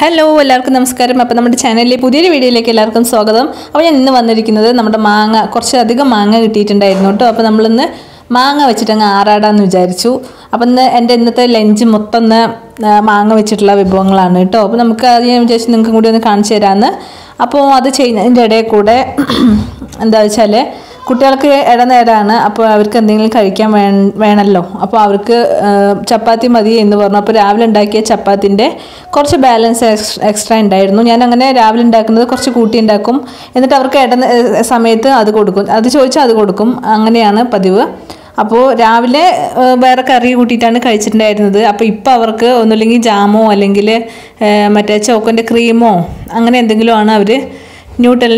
hello എല്ലാവർക്കും നമസ്കാരം അപ്പോൾ നമ്മുടെ ചാനലിലെ പുതിയൊരു വീഡിയോയിലേക്ക് എല്ലാവർക്കും സ്വാഗതം അപ്പോൾ ഞാൻ ഇന്ന് വന്നിരിക്കുന്നത് നമ്മുടെ മാങ്ങ കുറച്ചധികം മാങ്ങ കിട്ടിയിട്ടുണ്ടായിരുന്നു കേട്ടോ അപ്പോൾ നമ്മളിന്ന് മാങ്ങ വെച്ചിട്ട് അങ്ങ് ആറാടാന്ന് വിചാരിച്ചു അപ്പം ഇന്ന് എൻ്റെ ഇന്നത്തെ ലഞ്ച് മൊത്തം ഇന്ന് ആ, മാങ്ങ വെച്ചിട്ടുള്ള വിഭവങ്ങളാണ് കേട്ടോ അപ്പോൾ നമുക്ക് അത് ഞാൻ വിചാരിച്ചു നിങ്ങൾക്കും കൂടി ഒന്ന് കാണിച്ചു തരാമെന്ന് അപ്പോൾ അത് ചെയ്യുന്നതിൻ്റെ ഇടയിൽ കൂടെ എന്താ വെച്ചാൽ കുട്ടികൾക്ക് ഇടനേരമാണ് അപ്പോൾ അവർക്ക് എന്തെങ്കിലും കഴിക്കാൻ വേ വേണമല്ലോ അപ്പോൾ അവർക്ക് ആ, ചപ്പാത്തി മതി എന്ന് പറഞ്ഞു അപ്പോൾ രാവിലെ ഉണ്ടാക്കിയ ചപ്പാത്തിൻ്റെ കുറച്ച് ബാലൻസ് എക്സ്ട്രാ ഉണ്ടായിരുന്നു ഞാൻ അങ്ങനെ രാവിലെ ഉണ്ടാക്കുന്നത് കുറച്ച് കൂട്ടി ഉണ്ടാക്കും എന്നിട്ട് അവർക്ക് ഇട സമയത്ത് അത് കൊടുക്കും അത് ചോദിച്ചാൽ അത് കൊടുക്കും അങ്ങനെയാണ് പതിവ് അപ്പോൾ രാവിലെ ആ, വേറെ കറി കൂട്ടിയിട്ടാണ് കഴിച്ചിട്ടുണ്ടായിരുന്നത് അപ്പോൾ ഇപ്പോൾ അവർക്ക് ഒന്നുമില്ലെങ്കിൽ ജാമോ അല്ലെങ്കിൽ ആ, മറ്റേ ചോക്കോൻ്റെ ക്രീമോ അങ്ങനെ എന്തെങ്കിലും ആണ് അവർ ന്യൂട്ടൽ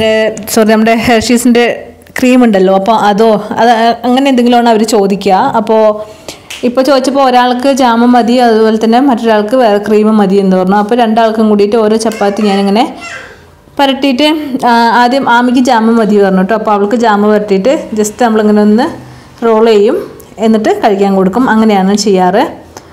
സോറി നമ്മുടെ ഹെർഷീസിൻ്റെ ക്രീം ഉണ്ടല്ലോ അപ്പോൾ അതോ അത് അങ്ങനെ എന്തെങ്കിലുമാണ് അവർ ചോദിക്കുക അപ്പോൾ ഇപ്പോൾ ചോദിച്ചപ്പോൾ ഒരാൾക്ക് ജാമ മതി അതുപോലെ തന്നെ മറ്റൊരാൾക്ക് വേറെ ക്രീം മതി എന്ന് പറഞ്ഞു അപ്പോൾ രണ്ടാൾക്കും കൂടിയിട്ട് ഓരോ ചപ്പാത്തി ഞാനിങ്ങനെ പരട്ടിയിട്ട് ആ, ആദ്യം ആമിക്ക് ജാമ മതി പറഞ്ഞു കേട്ടോ അപ്പോൾ അവൾക്ക് ജാമ പരട്ടിയിട്ട് ജസ്റ്റ് നമ്മളിങ്ങനെ ഒന്ന് റോൾ ചെയ്യും എന്നിട്ട് കഴിക്കാൻ കൊടുക്കും അങ്ങനെയാണ് ചെയ്യാറ്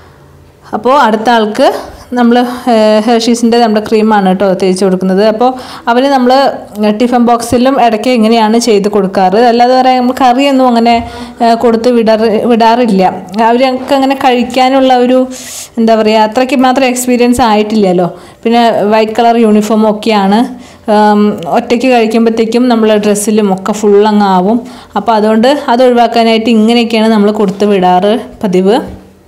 അപ്പോൾ അടുത്ത ആൾക്ക് നമ്മൾ ഹെർഷീസിൻ്റെ നമ്മുടെ ക്രീമാണ് കേട്ടോ തേച്ച് കൊടുക്കുന്നത് അപ്പോൾ അവന് നമ്മൾ ടിഫിൻ ബോക്സിലും ഇടയ്ക്ക് ഇങ്ങനെയാണ് ചെയ്ത് കൊടുക്കാറ് അല്ലാതെ വേറെ നമ്മൾ കറിയൊന്നും അങ്ങനെ ഏ, കൊടുത്ത് വിടാറ് വിടാറില്ല അവർക്ക് അങ്ങനെ കഴിക്കാനുള്ള ഒരു എന്താ പറയുക അത്രയ്ക്ക് മാത്രം എക്സ്പീരിയൻസ് ആയിട്ടില്ലല്ലോ പിന്നെ വൈറ്റ് കളർ യൂണിഫോം ഒക്കെയാണ് ഉം, ഒറ്റയ്ക്ക് കഴിക്കുമ്പോഴത്തേക്കും നമ്മൾ ഡ്രസ്സിലും ഒക്കെ ഫുൾ അങ്ങ് ആവും അപ്പോൾ അതുകൊണ്ട് അത് ഒഴിവാക്കാനായിട്ട് ഇങ്ങനെയൊക്കെയാണ് നമ്മൾ കൊടുത്ത് വിടാറ് പതിവ്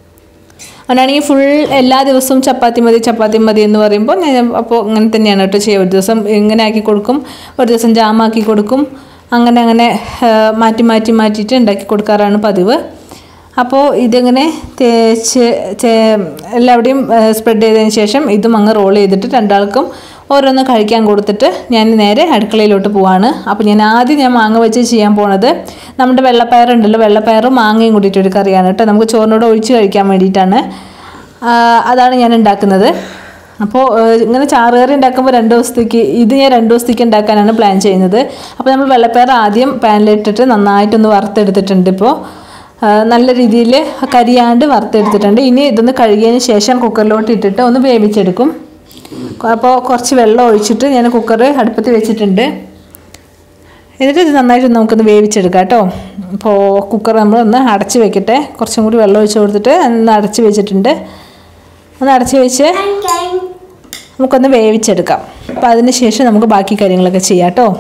അവനാണെങ്കിൽ ഫുൾ എല്ലാ ദിവസവും ചപ്പാത്തി മതി ചപ്പാത്തി മതി എന്ന് പറയുമ്പോൾ ഞാൻ അപ്പോൾ അങ്ങനെ തന്നെയാണ് കേട്ടോ ചെയ്യുക ഒരു ദിവസം ഇങ്ങനെ ആക്കി കൊടുക്കും ഒരു ദിവസം ജാമാക്കി കൊടുക്കും അങ്ങനെ അങ്ങനെ ആ, മാറ്റി മാറ്റി മാറ്റിയിട്ട് ഉണ്ടാക്കി കൊടുക്കാറാണ് പതിവ് അപ്പോൾ ഇതിങ്ങനെ തേച്ച് ചേ- എല്ലാവിടെയും സ്പ്രെഡ് ചെയ്തതിന് ശേഷം ഇതും അങ്ങ് റോൾ ചെയ്തിട്ട് രണ്ടാൾക്കും ഓരോന്ന് കഴിക്കാൻ കൊടുത്തിട്ട് ഞാൻ നേരെ അടുക്കളയിലോട്ട് പോവാണ് അപ്പോൾ ഞാൻ ആദ്യം ഞാൻ മാങ്ങ വെച്ച് ചെയ്യാൻ പോണത് നമ്മുടെ വെള്ളപ്പയർ ഉണ്ടല്ലോ വെള്ളപ്പയറും മാങ്ങയും കൂടിയിട്ട് ഒരു കറിയാണ് കേട്ടോ നമുക്ക് ചോറിനോട് ഒഴിച്ച് കഴിക്കാൻ വേണ്ടിയിട്ടാണ് ആ, അതാണ് ഞാൻ ഉണ്ടാക്കുന്നത് അപ്പോൾ ഏഹ്, ഇങ്ങനെ ചാറുകറി ഉണ്ടാക്കുമ്പോൾ രണ്ട് ദിവസത്തേക്ക് ഇത് ഞാൻ രണ്ട് ദിവസത്തേക്ക് ഉണ്ടാക്കാനാണ് പ്ലാൻ ചെയ്യുന്നത് അപ്പോൾ നമ്മൾ വെള്ളപ്പയർ ആദ്യം പാനിലിട്ടിട്ട് നന്നായിട്ടൊന്ന് വറുത്തെടുത്തിട്ടുണ്ട് ഇപ്പോൾ ആ, നല്ല രീതിയിൽ കരിയാണ്ട് വറുത്തെടുത്തിട്ടുണ്ട് ഇനി ഇതൊന്ന് കഴുകിയതിന് ശേഷം കുക്കറിലോട്ട് ഇട്ടിട്ട് ഒന്ന് വേവിച്ചെടുക്കും അപ്പോൾ കുറച്ച് വെള്ളം ഒഴിച്ചിട്ട് ഞാൻ കുക്കർ അടുപ്പത്ത് വെച്ചിട്ടുണ്ട് എന്നിട്ട് ഇത് നന്നായിട്ട് നമുക്കൊന്ന് വേവിച്ചെടുക്കാം കേട്ടോ അപ്പോൾ കുക്കർ നമ്മളൊന്ന് അടച്ച് വെക്കട്ടെ കുറച്ചും കൂടി വെള്ളം ഒഴിച്ച് കൊടുത്തിട്ട് ഒന്ന് അടച്ച് വെച്ചിട്ടുണ്ട് ഒന്ന് അടച്ച് വെച്ച് നമുക്കൊന്ന് വേവിച്ചെടുക്കാം അപ്പോൾ അതിന് ശേഷം നമുക്ക് ബാക്കി കാര്യങ്ങളൊക്കെ ചെയ്യാം കേട്ടോ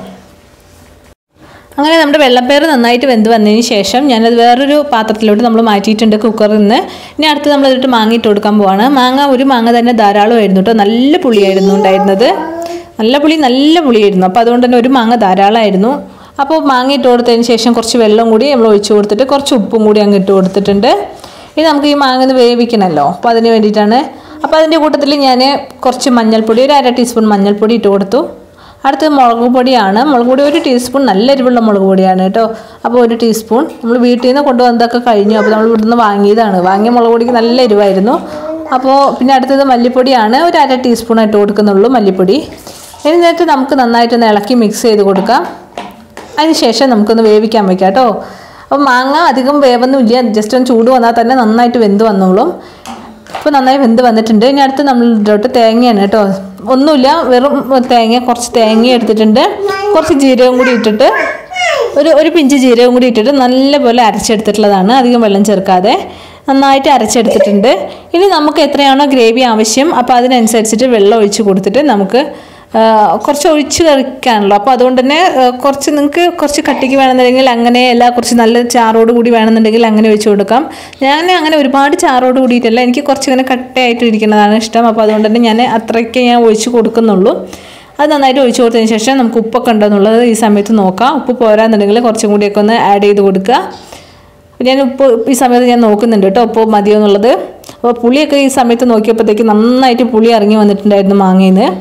അങ്ങനെ നമ്മുടെ വെള്ളപ്പയർ നന്നായിട്ട് വെന്ത് വന്നതിന് ശേഷം ഞാനത് വേറൊരു പാത്രത്തിലോട്ട് നമ്മൾ മാറ്റിയിട്ടുണ്ട് കുക്കറിൽ നിന്ന് ഇനി അടുത്ത് നമ്മൾ ഇതിട്ട് മാങ്ങ ഇട്ട് കൊടുക്കാൻ പോവാണ് മാങ്ങ ഒരു മാങ്ങ തന്നെ ധാരാളമായിരുന്നു കേട്ടോ നല്ല പുളിയായിരുന്നു ഉണ്ടായിരുന്നത് നല്ല പുളി നല്ല പുളിയായിരുന്നു അപ്പോൾ അതുകൊണ്ട് തന്നെ ഒരു മാങ്ങ ധാരാളമായിരുന്നു അപ്പോൾ മാങ്ങ ഇട്ട് കൊടുത്തതിന് ശേഷം കുറച്ച് വെള്ളം കൂടി നമ്മൾ ഒഴിച്ച് കൊടുത്തിട്ട് കുറച്ച് ഉപ്പും കൂടി അങ്ങ് ഇട്ട് കൊടുത്തിട്ടുണ്ട് ഇനി നമുക്ക് ഈ മാങ്ങ ഒന്ന് വേവിക്കണമല്ലോ അപ്പോൾ അതിന് വേണ്ടിയിട്ടാണ് അപ്പോൾ അതിൻ്റെ കൂട്ടത്തിൽ ഞാൻ കുറച്ച് മഞ്ഞൾപ്പൊടി ഒരു അര ടീസ്പൂൺ മഞ്ഞൾപ്പൊടി ഇട്ട് കൊടുത്തു അടുത്തത് മുളക് പൊടിയാണ് മുളക് പൊടി ഒരു ടീസ്പൂൺ നല്ല എരിവുള്ള മുളക് പൊടിയാണ് കേട്ടോ അപ്പോൾ ഒരു ടീസ്പൂൺ നമ്മൾ വീട്ടിൽ നിന്ന് കൊണ്ടുവന്നതൊക്കെ കഴിഞ്ഞു അപ്പോൾ നമ്മൾ ഇവിടുന്ന് വാങ്ങിയതാണ് വാങ്ങിയ മുളക് പൊടിക്ക് നല്ല എരിവായിരുന്നു അപ്പോൾ പിന്നെ അടുത്തത് മല്ലിപ്പൊടിയാണ് ഒരു അര ടീസ്പൂൺ ഇട്ട് കൊടുക്കുന്നുള്ളൂ മല്ലിപ്പൊടി എന്നിട്ട് നമുക്ക് നന്നായിട്ടൊന്ന് ഇളക്കി മിക്സ് ചെയ്ത് കൊടുക്കാം അതിന് ശേഷം നമുക്കൊന്ന് വേവിക്കാൻ വെക്കാം കേട്ടോ അപ്പോൾ മാങ്ങ അധികം വേവൊന്നുമില്ല ജസ്റ്റ് ഒന്ന് ചൂട് വന്നാൽ തന്നെ നന്നായിട്ട് വെന്ത് വന്നോളും ഇപ്പോൾ നന്നായി വെന്ത് വന്നിട്ടുണ്ട് ഇനി അടുത്ത് നമ്മൾ ഇതിലോട്ട് തേങ്ങയാണ് കേട്ടോ ഒന്നുമില്ല വെറും തേങ്ങ കുറച്ച് തേങ്ങ എടുത്തിട്ടുണ്ട് കുറച്ച് ജീരകം കൂടി ഇട്ടിട്ട് ഒരു ഒരു പിഞ്ച് ജീരകം കൂടി ഇട്ടിട്ട് നല്ലപോലെ അരച്ചെടുത്തിട്ടുള്ളതാണ് അധികം വെള്ളം ചേർക്കാതെ നന്നായിട്ട് അരച്ചെടുത്തിട്ടുണ്ട് ഇനി നമുക്ക് എത്രയാണോ ഗ്രേവി ആവശ്യം അപ്പോൾ അതിനനുസരിച്ചിട്ട് വെള്ളം ഒഴിച്ച് കൊടുത്തിട്ട് നമുക്ക് ആ, കുറച്ച് ഒഴിച്ച് കഴിക്കാണല്ലോ അപ്പോൾ അതുകൊണ്ട് തന്നെ ആ, കുറച്ച് നിങ്ങൾക്ക് കുറച്ച് കട്ടിക്ക് വേണമെന്നുണ്ടെങ്കിൽ അങ്ങനെ അല്ല കുറച്ച് നല്ല ചാറോട് കൂടി വേണമെന്നുണ്ടെങ്കിൽ അങ്ങനെ ഒഴിച്ച് കൊടുക്കാം ഞാൻ അങ്ങനെ ഒരുപാട് ചാറോട് കൂടിയിട്ടല്ല എനിക്ക് കുറച്ച് ഇങ്ങനെ കട്ടയായിട്ട് ഇരിക്കുന്നതാണ് ഇഷ്ടം അപ്പോൾ അതുകൊണ്ട് തന്നെ ഞാൻ അത്രയ്ക്ക് ഞാൻ ഒഴിച്ച് കൊടുക്കുന്നുള്ളൂ അത് നന്നായിട്ട് ഒഴിച്ച് കൊടുത്തതിന് ശേഷം നമുക്ക് ഉപ്പൊക്കെ ഉണ്ടോ എന്നുള്ളത് ഈ സമയത്ത് നോക്കാം ഉപ്പ് പോരാന്നുണ്ടെങ്കിൽ കുറച്ചും കൂടിയൊക്കെ ഒന്ന് ആഡ് ചെയ്ത് കൊടുക്കുക അപ്പോൾ ഞാൻ ഉപ്പ് ഈ സമയത്ത് ഞാൻ നോക്കുന്നുണ്ട് കേട്ടോ ഉപ്പ് മതിയോ എന്നുള്ളത് അപ്പോൾ പുളിയൊക്കെ ഈ സമയത്ത് നോക്കിയപ്പോഴത്തേക്ക് നന്നായിട്ട് പുളി ഇറങ്ങി വന്നിട്ടുണ്ടായിരുന്നു മാങ്ങയിൽ നിന്ന്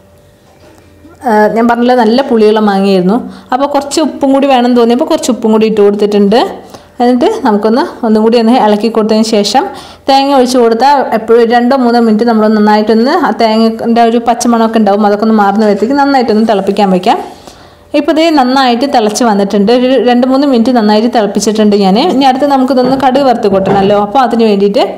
ആഹ് ഞാൻ പറഞ്ഞില്ല നല്ല പുളിയുള്ള മാങ്ങയായിരുന്നു അപ്പോൾ കുറച്ച് ഉപ്പും കൂടി വേണം തോന്നിയപ്പോൾ കുറച്ച് ഉപ്പും കൂടി ഇട്ട് കൊടുത്തിട്ടുണ്ട് എന്നിട്ട് നമുക്കൊന്ന് ഒന്നും കൂടി ഒന്ന് ഇളക്കി കൊടുത്തതിന് ശേഷം തേങ്ങ ഒഴിച്ച് കൊടുത്താൽ എപ്പോഴും രണ്ടോ മൂന്നോ മിനിറ്റ് നമ്മൾ നന്നായിട്ടൊന്ന് ആ തേങ്ങൻ്റെ ഒരു പച്ചമണമൊക്കെ ഉണ്ടാവും അതൊക്കെ ഒന്ന് മാറുന്ന വരത്തേക്ക് നന്നായിട്ടൊന്ന് തിളപ്പിക്കാൻ വയ്ക്കാം ഇപ്പോൾ ഇത് നന്നായിട്ട് തിളച്ച് വന്നിട്ടുണ്ട് ഒരു രണ്ട് മൂന്ന് മിനിറ്റ് നന്നായിട്ട് തിളപ്പിച്ചിട്ടുണ്ട് ഞാൻ ഇനി അടുത്ത് നമുക്കിതൊന്ന് കടുക് വറുത്ത് കൊട്ടണമല്ലോ അപ്പോൾ അതിന് വേണ്ടിയിട്ട്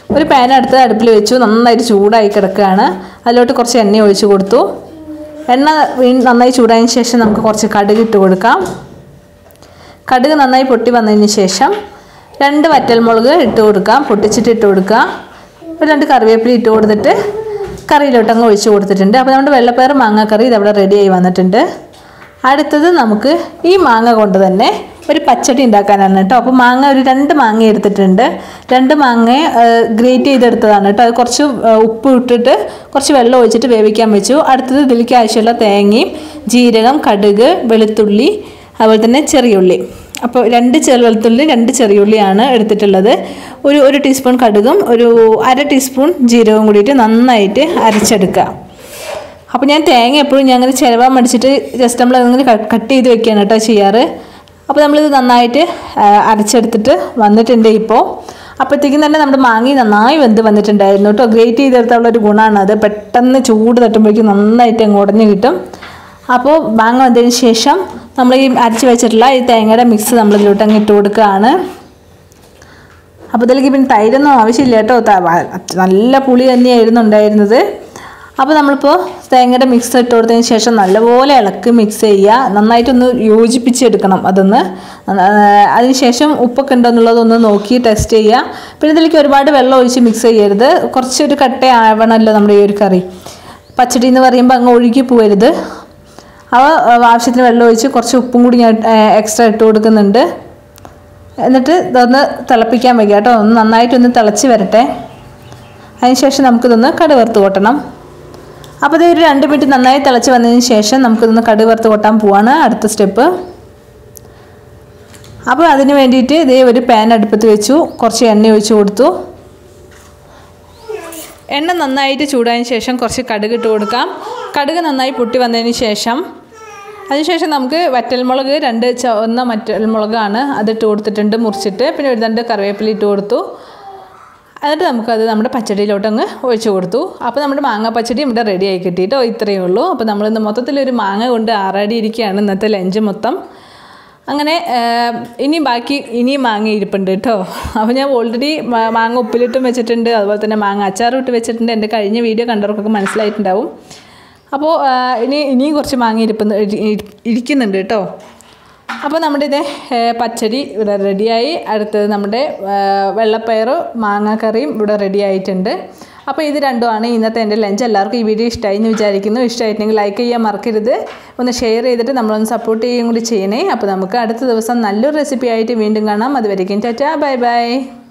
ഒരു പാൻ അടുത്ത് അടുപ്പിൽ വെച്ചു നന്നായിട്ട് ചൂടായി കിടക്കുകയാണ് അതിലോട്ട് കുറച്ച് എണ്ണ ഒഴിച്ച് കൊടുത്തു എണ്ണ വീ- നന്നായി ചൂടായതിന് ശേഷം നമുക്ക് കുറച്ച് കടുക് ഇട്ട് കൊടുക്കാം കടുക് നന്നായി പൊട്ടി വന്നതിന് ശേഷം രണ്ട് വറ്റൽമുളക് ഇട്ട് കൊടുക്കാം പൊട്ടിച്ചിട്ട് ഇട്ട് കൊടുക്കുക ഒരു രണ്ട് കറിവേപ്പില ഇട്ട് കൊടുത്തിട്ട് കറിയിലോട്ട് അങ്ങ് ഒഴിച്ച് കൊടുത്തിട്ടുണ്ട് അപ്പോൾ നമ്മുടെ വെള്ളപ്പയർ മാങ്ങാക്കറി ഇതവിടെ റെഡിയായി വന്നിട്ടുണ്ട് അടുത്തത് നമുക്ക് ഈ മാങ്ങ കൊണ്ട് തന്നെ ഒരു പച്ചടി ഉണ്ടാക്കാനാണ് കേട്ടോ അപ്പോൾ മാങ്ങ ഒരു രണ്ട് മാങ്ങ എടുത്തിട്ടുണ്ട് രണ്ട് മാങ്ങ ഗ്രേറ്റ് ചെയ്തെടുത്തതാണ് കേട്ടോ അത് കുറച്ച് ആ, ഉപ്പ് ഇട്ടിട്ട് കുറച്ച് വെള്ളം ഒഴിച്ചിട്ട് വേവിക്കാൻ വെച്ചു അടുത്തത് ഇതിലേക്ക് ആവശ്യമുള്ള തേങ്ങയും ജീരകം കടുക് വെളുത്തുള്ളി അതുപോലെ തന്നെ ചെറിയുള്ളി അപ്പോൾ രണ്ട് ചെറു വെളുത്തുള്ളി രണ്ട് ചെറിയുള്ളിയാണ് എടുത്തിട്ടുള്ളത് ഒരു ഒരു ടീസ്പൂൺ കടുകും ഒരു അര ടീസ്പൂൺ ജീരകവും കൂടിയിട്ട് നന്നായിട്ട് അരച്ചെടുക്കുക അപ്പോൾ ഞാൻ തേങ്ങ എപ്പോഴും ഞാൻ അങ്ങനെ ചിലവാൻ മടിച്ചിട്ട് ജസ്റ്റ് നമ്മൾ അങ്ങനെ കട്ട് ചെയ്ത് വെക്കുകയാണ് കേട്ടോ ചെയ്യാറ് അപ്പോൾ നമ്മളിത് നന്നായിട്ട് ആ, അരച്ചെടുത്തിട്ട് വന്നിട്ടുണ്ട് ഇപ്പോൾ അപ്പോഴത്തേക്കും തന്നെ നമ്മുടെ മാങ്ങി നന്നായി വെന്ത് വന്നിട്ടുണ്ടായിരുന്നു കേട്ടോ ഗ്രേറ്റ് ചെയ്തെടുത്തുള്ള ഒരു ഗുണമാണ് അത് പെട്ടെന്ന് ചൂട് തട്ടുമ്പോഴേക്കും നന്നായിട്ട് അങ്ങ് ഉടഞ്ഞ് കിട്ടും അപ്പോൾ മാങ്ങ വന്നതിന് ശേഷം നമ്മൾ ഈ അരച്ച് വെച്ചിട്ടുള്ള ഈ തേങ്ങയുടെ മിക്സ് നമ്മൾ ഇതിലോട്ട് അങ്ങ് ഇട്ട് കൊടുക്കുകയാണ് അപ്പോൾ ഇതിലേക്ക് പിന്നെ തൈരൊന്നും ആവശ്യമില്ല കേട്ടോ ത- വ- നല്ല പുളി തന്നെയായിരുന്നു ഉണ്ടായിരുന്നത് അപ്പോൾ നമ്മളിപ്പോൾ തേങ്ങയുടെ മിക്സ് ഇട്ട് കൊടുത്തതിന് ശേഷം നല്ലപോലെ ഇളക്കി മിക്സ് ചെയ്യുക നന്നായിട്ടൊന്ന് യോജിപ്പിച്ചെടുക്കണം അതൊന്ന് അതിന് ശേഷം ഉപ്പൊക്കെ ഉണ്ടോ എന്നുള്ളതൊന്ന് നോക്കി ടെസ്റ്റ് ചെയ്യുക പിന്നെ ഇതിലേക്ക് ഒരുപാട് വെള്ളം ഒഴിച്ച് മിക്സ് ചെയ്യരുത് കുറച്ചൊരു കട്ട ആവണമല്ലോ നമ്മുടെ ഈ ഒരു കറി പച്ചടി എന്ന് പറയുമ്പോൾ അങ്ങ് ഒഴുകി പോകരുത് അവ ആവശ്യത്തിന് വെള്ളം ഒഴിച്ച് കുറച്ച് ഉപ്പും കൂടി ഞാൻ എക്സ്ട്രാ ഇട്ട് കൊടുക്കുന്നുണ്ട് എന്നിട്ട് ഇതൊന്ന് തിളപ്പിക്കാൻ വയ്ക്കുക കേട്ടോ ഒന്ന് നന്നായിട്ടൊന്ന് തിളച്ച് വരട്ടെ അതിനുശേഷം നമുക്കിതൊന്ന് കടുക് വറുത്ത് കൊട്ടണം അപ്പോൾ ഇത് ഒരു രണ്ട് മിനിറ്റ് നന്നായി തിളച്ച് വന്നതിന് ശേഷം നമുക്കിതൊന്ന് കടുക് വറുത്ത് കൊട്ടാൻ പോവാണ് അടുത്ത സ്റ്റെപ്പ് അപ്പോൾ അതിന് വേണ്ടിയിട്ട് ഇതേ ഒരു പാൻ അടുപ്പത്ത് വെച്ചു കുറച്ച് എണ്ണ ഒഴിച്ച് കൊടുത്തു എണ്ണ നന്നായിട്ട് ചൂടായതിന് ശേഷം കുറച്ച് കടുക് ഇട്ട് കൊടുക്കാം കടുക് നന്നായി പൊട്ടി വന്നതിന് ശേഷം അതിനുശേഷം നമുക്ക് വറ്റൽമുളക് രണ്ട് ചുവന്ന വറ്റൽമുളകാണ് അതിട്ട് കൊടുത്തിട്ടുണ്ട് മുറിച്ചിട്ട് പിന്നെ ഒരു രണ്ട് കറിവേപ്പില ഇട്ട് കൊടുത്തു എന്നിട്ട് നമുക്കത് നമ്മുടെ പച്ചടിയിലോട്ട് അങ്ങ് ഒഴിച്ചു കൊടുത്തു അപ്പോൾ നമ്മുടെ മാങ്ങ പച്ചടി ഇവിടെ റെഡി ആയി കിട്ടിയിട്ടോ ഇത്രയേ ഉള്ളൂ അപ്പോൾ നമ്മളിന്ന് മൊത്തത്തിലൊരു മാങ്ങ കൊണ്ട് ആറാടിയിരിക്കുകയാണ് ഇന്നത്തെ ലഞ്ച് മൊത്തം അങ്ങനെ ആഹ്, ഇനി ബാക്കി ഇനിയും മാങ്ങ ഇരിപ്പുണ്ട് കേട്ടോ അപ്പോൾ ഞാൻ ഓൾറെഡി മാങ്ങ ഉപ്പിലിട്ടും വെച്ചിട്ടുണ്ട് അതുപോലെ തന്നെ മാങ്ങ അച്ചാറും ഇട്ട് വെച്ചിട്ടുണ്ട് എൻ്റെ കഴിഞ്ഞ വീഡിയോ കണ്ടവർക്കൊക്കെ മനസ്സിലായിട്ടുണ്ടാവും അപ്പോൾ ആഹ്, ഇനി ഇനിയും കുറച്ച് മാങ്ങ ഇരിപ്പുണ്ട് ഇരി- ഇരി- ഇരിക്കുന്നുണ്ട് കേട്ടോ അപ്പോൾ നമ്മുടെ ഇത് ഏഹ്, പച്ചടി ഇവിടെ റെഡിയായി അടുത്തത് നമ്മുടെ ഏഹ്, വെള്ളപ്പയർ മാങ്ങാക്കറിയും ഇവിടെ റെഡി ആയിട്ടുണ്ട് അപ്പോൾ ഇത് രണ്ടുമാണ് ഇന്നത്തെ എൻ്റെ ലഞ്ച് എല്ലാവർക്കും ഈ വീഡിയോ ഇഷ്ടമായി എന്ന് വിചാരിക്കുന്നു ഇഷ്ടമായിട്ടുണ്ടെങ്കിൽ ലൈക്ക് ചെയ്യാൻ മറക്കരുത് ഒന്ന് ഷെയർ ചെയ്തിട്ട് നമ്മളൊന്ന് സപ്പോർട്ട് ചെയ്യുകയും കൂടി ചെയ്യണേ അപ്പോൾ നമുക്ക് അടുത്ത ദിവസം നല്ലൊരു റെസിപ്പി ആയിട്ട് വീണ്ടും കാണാം അതുവരെയും ടാറ്റാ ബൈ ബൈ